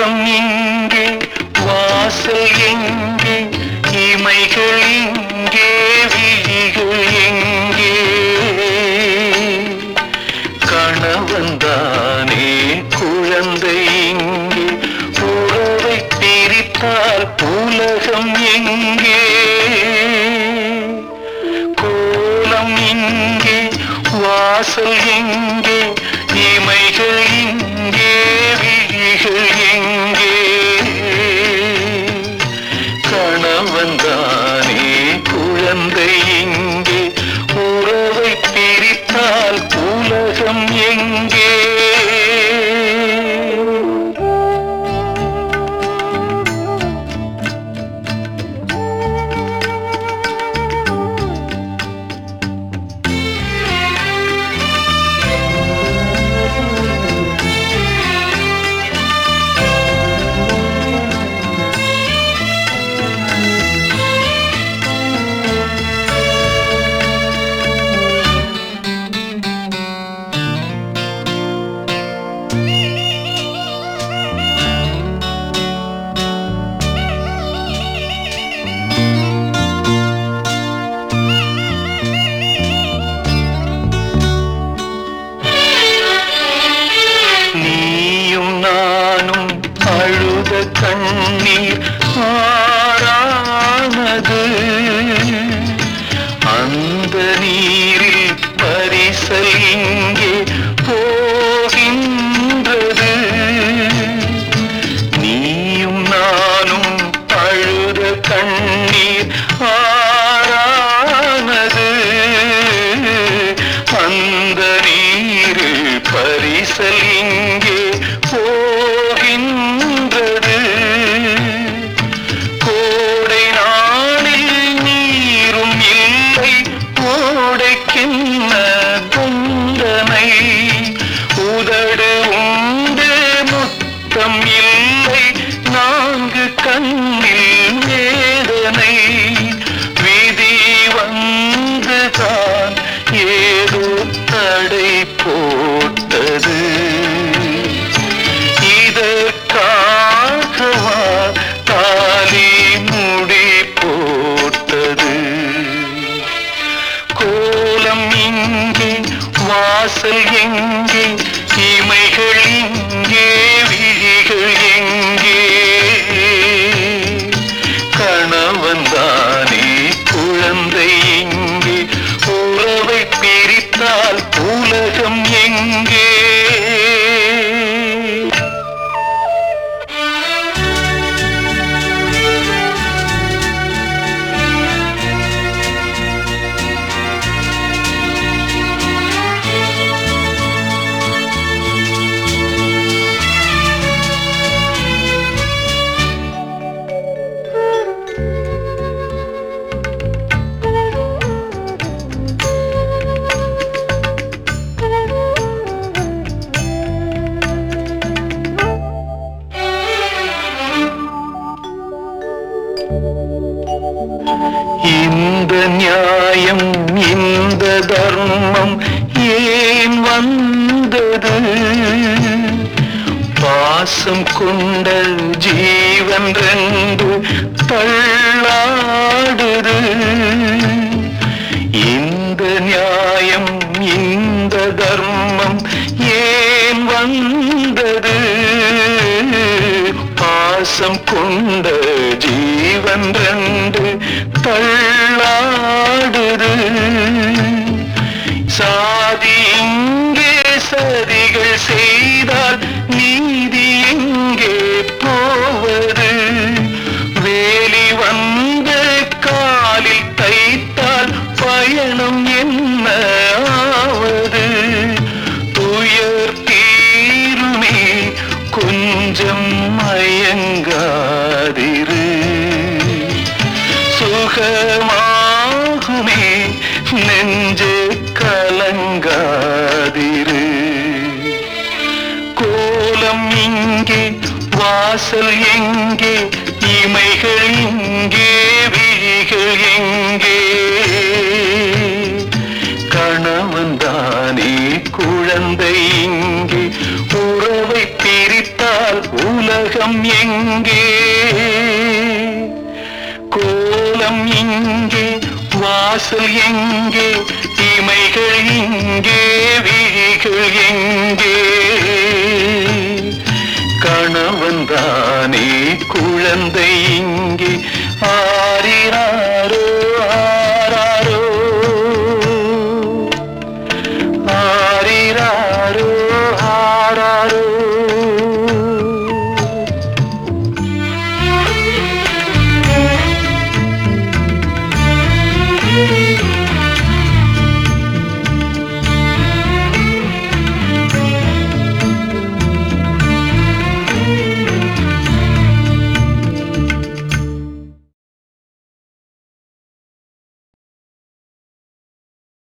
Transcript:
கோலம் இங்கே வாசல் எங்கே இமைகள் எங்கே விழிகள் எங்கே கணவன்தானே குழந்தை இங்கே உறவை பிரித்தால் உலகம் எங்கே கோலம் இங்கே வாசல் எங்கே இமைகள் இங்கே விழிகள் எங்கே கணவன்தானே குழந்தை இங்கே உறவை பிரித்தால் உலகம் எங்கே நீயும் நானும் அழுத கண்ணீர் ஆறானது அந்த நீரில் பரிசல் இங்கே போகின்றது நீயும் நானும் அழுத கண்ணீர் ஆறானது அந்த நீரில் பரிசல் இங்கே போகின்றது கோடை நாளில் நீரும் இல்லை கோடைக்கின்ன குந்தனை உதடு உண்டு முத்தம் இல்லை நான்கு கண்ணில் வேதனை விதி வந்துதான் ஏதோ தடை போட்டது இதற்காகவா தாலி முடி போட்டது கோலம் இங்கே வாசல் எங்கே இமைகள் இங்கே விழிகள் எங்கே கணவன்தானே குழந்தை இங்கே உறவை பிரித்தால் உலகம் எங்கே இந்த நியாயம் இந்த தர்மம் ஏன் வந்தது பாசம் கொண்ட ஜீவன் ரெண்டு தள்ளாடுது இந்த நியாயம் இந்த தர்மம் ஏன் வந்தது பாசம் கொண்ட ஜீவன் ரெண்டு தள்ளாடுது சாதி இங்கே சதிகள் செய்தால் நீதி எங்கே போவது வேலி வந்து காலில் தைத்தால் பயணம் என்ன ஆவது துயர் தீருமே கொஞ்சம் மயங்காதிரு சுகமாகுமே நெஞ்சு கலங்காதிரு கோலம் இங்கே வாசல் எங்கே இமைகள் இங்கே விழிகள் எங்கே கணவன் தானே குழந்தை இங்கே உறவை பிரித்தால் உலகம் எங்கே கோலம் இங்கே வாசல் எங்கே இமைகள் இங்கே விழிகள் எங்கே கணவன் தானே குழந்தை இங்கே ஆரிரா